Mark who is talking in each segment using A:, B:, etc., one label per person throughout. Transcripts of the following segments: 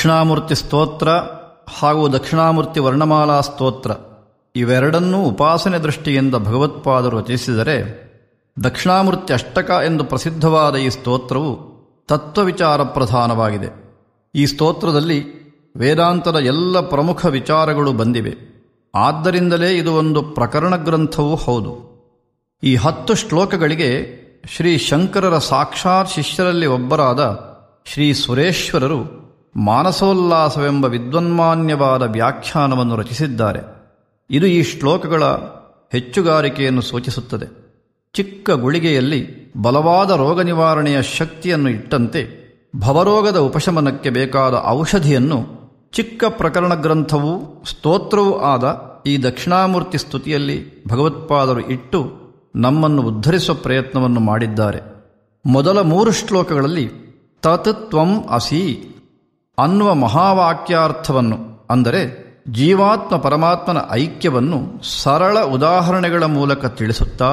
A: ದಕ್ಷಿಣಾಮೂರ್ತಿ ಸ್ತೋತ್ರ ಹಾಗೂ ದಕ್ಷಿಣಾಮೂರ್ತಿ ವರ್ಣಮಾಲಾ ಸ್ತೋತ್ರ ಇವೆರಡನ್ನೂ ಉಪಾಸನೆ ದೃಷ್ಟಿಯಿಂದ ಭಗವತ್ಪಾದರು ರಚಿಸಿದರೆ ದಕ್ಷಿಣಾಮೂರ್ತಿ ಅಷ್ಟಕ ಎಂದು ಪ್ರಸಿದ್ಧವಾದ ಈ ಸ್ತೋತ್ರವು ತತ್ವವಿಚಾರ ಪ್ರಧಾನವಾಗಿದೆ ಈ ಸ್ತೋತ್ರದಲ್ಲಿ ವೇದಾಂತದ ಎಲ್ಲ ಪ್ರಮುಖ ವಿಚಾರಗಳು ಬಂದಿವೆ ಆದ್ದರಿಂದಲೇ ಇದು ಒಂದು ಪ್ರಕರಣ ಗ್ರಂಥವೂ ಹೌದು ಈ ಹತ್ತು ಶ್ಲೋಕಗಳಿಗೆ ಶ್ರೀ ಶಂಕರರ ಸಾಕ್ಷಾತ್ ಶಿಷ್ಯರಲ್ಲಿ ಒಬ್ಬರಾದ ಶ್ರೀ ಸುರೇಶ್ವರರು ಮಾನಸೋಲ್ಲಾಸವೆಂಬ ವಿದ್ವನ್ಮಾನ್ಯವಾದ ವ್ಯಾಖ್ಯಾನವನ್ನು ರಚಿಸಿದ್ದಾರೆ ಇದು ಈ ಶ್ಲೋಕಗಳ ಹೆಚ್ಚುಗಾರಿಕೆಯನ್ನು ಸೂಚಿಸುತ್ತದೆ ಚಿಕ್ಕ ಗುಳಿಗೆಯಲ್ಲಿ ಬಲವಾದ ರೋಗ ನಿವಾರಣೆಯ ಶಕ್ತಿಯನ್ನು ಇಟ್ಟಂತೆ ಭವರೋಗದ ಉಪಶಮನಕ್ಕೆ ಬೇಕಾದ ಔಷಧಿಯನ್ನು ಚಿಕ್ಕ ಪ್ರಕರಣ ಗ್ರಂಥವೂ ಸ್ತೋತ್ರವೂ ಆದ ಈ ದಕ್ಷಿಣಾಮೂರ್ತಿ ಸ್ತುತಿಯಲ್ಲಿ ಭಗವತ್ಪಾದರು ಇಟ್ಟು ನಮ್ಮನ್ನು ಉದ್ಧರಿಸುವ ಪ್ರಯತ್ನವನ್ನು ಮಾಡಿದ್ದಾರೆ ಮೊದಲ ಮೂರು ಶ್ಲೋಕಗಳಲ್ಲಿ ತತ್ ತ್ವಂ ಅಸಿ ಅನ್ನುವ ಮಹಾವಾಕ್ಯಾರ್ಥವನ್ನು ಅಂದರೆ ಜೀವಾತ್ಮ ಪರಮಾತ್ಮನ ಐಕ್ಯವನ್ನು ಸರಳ ಉದಾಹರಣೆಗಳ ಮೂಲಕ ತಿಳಿಸುತ್ತಾ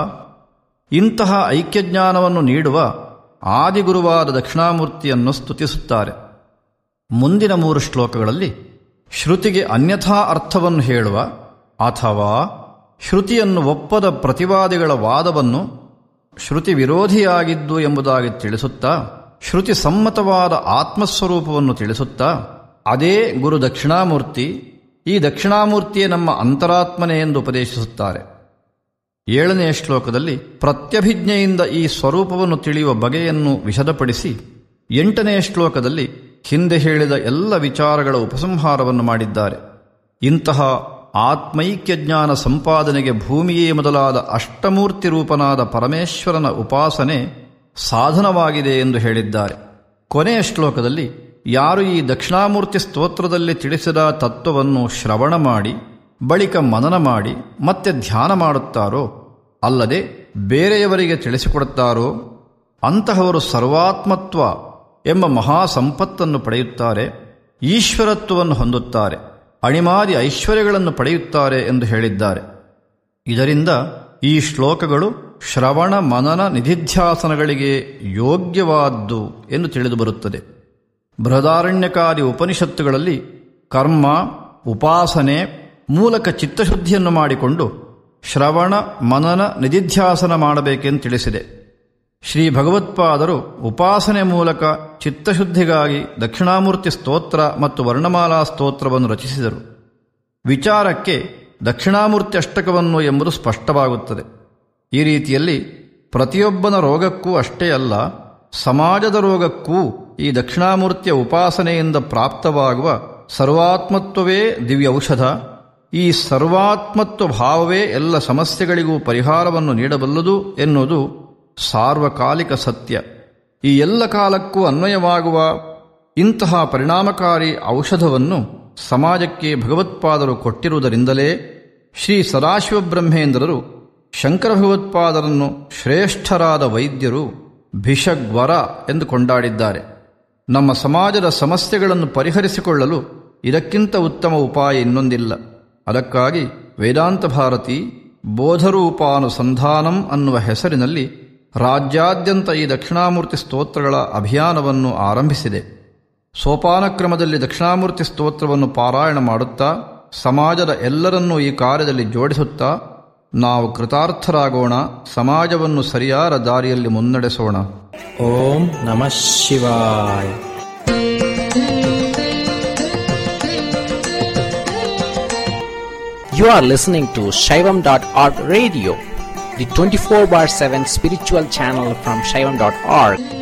A: ಇಂತಹ ಐಕ್ಯಜ್ಞಾನವನ್ನು ನೀಡುವ ಆದಿಗುರುವಾದ ದಕ್ಷಿಣಾಮೂರ್ತಿಯನ್ನು ಸ್ತುತಿಸುತ್ತಾರೆ ಮುಂದಿನ ಮೂರು ಶ್ಲೋಕಗಳಲ್ಲಿ ಶ್ರುತಿಗೆ ಅನ್ಯಥಾ ಅರ್ಥವನ್ನು ಹೇಳುವ ಅಥವಾ ಶ್ರುತಿಯನ್ನು ಒಪ್ಪದ ಪ್ರತಿವಾದಿಗಳ ವಾದವನ್ನು ಶ್ರುತಿ ವಿರೋಧಿಯಾಗಿದ್ದು ಎಂಬುದಾಗಿ ತಿಳಿಸುತ್ತಾ ಶ್ರುತಿ ಸಮ್ಮತವಾದ ಆತ್ಮಸ್ವರೂಪವನ್ನು ತಿಳಿಸುತ್ತಾ ಅದೇ ಗುರು ದಕ್ಷಿಣಾಮೂರ್ತಿ ಈ ದಕ್ಷಿಣಾಮೂರ್ತಿಯೇ ನಮ್ಮ ಅಂತರಾತ್ಮನೆ ಎಂದು ಉಪದೇಶಿಸುತ್ತಾರೆ ಏಳನೆಯ ಶ್ಲೋಕದಲ್ಲಿ ಪ್ರತ್ಯಭಿಜ್ಞೆಯಿಂದ ಈ ಸ್ವರೂಪವನ್ನು ತಿಳಿಯುವ ಬಗೆಯನ್ನು ವಿಶದಪಡಿಸಿ ಎಂಟನೆಯ ಶ್ಲೋಕದಲ್ಲಿ ಹಿಂದೆ ಹೇಳಿದ ಎಲ್ಲ ವಿಚಾರಗಳ ಉಪಸಂಹಾರವನ್ನು ಮಾಡಿದ್ದಾರೆ ಇಂತಹ ಆತ್ಮೈಕ್ಯ ಜ್ಞಾನ ಸಂಪಾದನೆಗೆ ಭೂಮಿಯೇ ಮೊದಲಾದ ಅಷ್ಟಮೂರ್ತಿ ರೂಪನಾದ ಪರಮೇಶ್ವರನ ಉಪಾಸನೆ ಸಾಧನವಾಗಿದೆ ಎಂದು ಹೇಳಿದ್ದಾರೆ ಕೊನೆಯ ಶ್ಲೋಕದಲ್ಲಿ ಯಾರು ಈ ದಕ್ಷಿಣಾಮೂರ್ತಿ ಸ್ತೋತ್ರದಲ್ಲಿ ತಿಳಿಸಿದ ತತ್ವವನ್ನು ಶ್ರವಣ ಮಾಡಿ ಬಳಿಕ ಮನನ ಮಾಡಿ ಮತ್ತೆ ಧ್ಯಾನ ಮಾಡುತ್ತಾರೋ ಅಲ್ಲದೆ ಬೇರೆಯವರಿಗೆ ತಿಳಿಸಿಕೊಡುತ್ತಾರೋ ಅಂತಹವರು ಸರ್ವಾತ್ಮತ್ವ ಎಂಬ ಮಹಾ ಸಂಪತ್ತನ್ನು ಪಡೆಯುತ್ತಾರೆ ಈಶ್ವರತ್ವವನ್ನು ಹೊಂದುತ್ತಾರೆ ಅಣಿಮಾದಿ ಐಶ್ವರ್ಯಗಳನ್ನು ಪಡೆಯುತ್ತಾರೆ ಎಂದು ಹೇಳಿದ್ದಾರೆ ಇದರಿಂದ ಈ ಶ್ಲೋಕಗಳು ಶ್ರವಣ ಮನನ ನಿಧಿಧ್ಯಾಸನಗಳಿಗೆ ಯೋಗ್ಯವಾದ್ದು ಎಂದು ತಿಳಿದುಬರುತ್ತದೆ ಬೃಹದಾರಣ್ಯಕಾರಿ ಉಪನಿಷತ್ತುಗಳಲ್ಲಿ ಕರ್ಮ ಉಪಾಸನೆ ಮೂಲಕ ಚಿತ್ತಶುದ್ಧಿಯನ್ನು ಮಾಡಿಕೊಂಡು ಶ್ರವಣ ಮನನ ನಿಧಿಧ್ಯಾಸನ ಮಾಡಬೇಕೆಂದು ತಿಳಿಸಿದೆ ಶ್ರೀ ಭಗವತ್ಪಾದರು ಉಪಾಸನೆ ಮೂಲಕ ಚಿತ್ತಶುದ್ಧಿಗಾಗಿ ದಕ್ಷಿಣಾಮೂರ್ತಿ ಸ್ತೋತ್ರ ಮತ್ತು ವರ್ಣಮಾಲಾ ಸ್ತೋತ್ರವನ್ನು ರಚಿಸಿದರು ವಿಚಾರಕ್ಕೆ ದಕ್ಷಿಣಾಮೂರ್ತಿ ಅಷ್ಟಕವನ್ನು ಎಂಬುದು ಸ್ಪಷ್ಟವಾಗುತ್ತದೆ ಈ ರೀತಿಯಲ್ಲಿ ಪ್ರತಿಯೊಬ್ಬನ ರೋಗಕ್ಕೂ ಅಷ್ಟೇ ಅಲ್ಲ ಸಮಾಜದ ರೋಗಕ್ಕೂ ಈ ದಕ್ಷಿಣಾಮೂರ್ತಿಯ ಉಪಾಸನೆಯಿಂದ ಪ್ರಾಪ್ತವಾಗುವ ಸರ್ವಾತ್ಮತ್ವವೇ ದಿವ್ಯ ಔಷಧ ಈ ಸರ್ವಾತ್ಮತ್ವ ಭಾವವೇ ಎಲ್ಲ ಸಮಸ್ಯೆಗಳಿಗೂ ಪರಿಹಾರವನ್ನು ನೀಡಬಲ್ಲದು ಎನ್ನುವುದು ಸಾರ್ವಕಾಲಿಕ ಸತ್ಯ ಈ ಎಲ್ಲ ಕಾಲಕ್ಕೂ ಅನ್ವಯವಾಗುವ ಇಂತಹ ಪರಿಣಾಮಕಾರಿ ಔಷಧವನ್ನು ಸಮಾಜಕ್ಕೆ ಭಗವತ್ಪಾದರು ಕೊಟ್ಟಿರುವುದರಿಂದಲೇ ಶ್ರೀ ಸದಾಶಿವ ಬ್ರಹ್ಮೇಂದ್ರರು ಶಂಕರ ಭಗವತ್ಪಾದರನ್ನು ಶ್ರೇಷ್ಠರಾದ ವೈದ್ಯರು ಭಿಷಗ್ವರ ಎಂದು ಕೊಂಡಾಡಿದ್ದಾರೆ ನಮ್ಮ ಸಮಾಜದ ಸಮಸ್ಯೆಗಳನ್ನು ಪರಿಹರಿಸಿಕೊಳ್ಳಲು ಇದಕ್ಕಿಂತ ಉತ್ತಮ ಉಪಾಯ ಇನ್ನೊಂದಿಲ್ಲ ಅದಕ್ಕಾಗಿ ವೇದಾಂತ ಭಾರತಿ ಬೋಧರೂಪಾನುಸಂಧಾನಂ ಅನ್ನುವ ಹೆಸರಿನಲ್ಲಿ ರಾಜ್ಯಾದ್ಯಂತ ಈ ದಕ್ಷಿಣಾಮೂರ್ತಿ ಸ್ತೋತ್ರಗಳ ಅಭಿಯಾನವನ್ನು ಆರಂಭಿಸಿದೆ ಸೋಪಾನ ಕ್ರಮದಲ್ಲಿ ದಕ್ಷಿಣಾಮೂರ್ತಿ ಸ್ತೋತ್ರವನ್ನು ಪಾರಾಯಣ ಮಾಡುತ್ತಾ ಸಮಾಜದ ಎಲ್ಲರನ್ನೂ ಈ ಕಾರ್ಯದಲ್ಲಿ ಜೋಡಿಸುತ್ತಾ ನಾವು ಕೃತಾರ್ಥರಾಗೋಣ ಸಮಾಜವನ್ನು ಸರಿಯಾದ ದಾರಿಯಲ್ಲಿ ಮುನ್ನಡೆಸೋಣ
B: ಓಂ ನಮಃ ಶಿವಾಯ You are listening to Shaivam.org radio, the 24 bar 7 spiritual channel from Shaivam.org.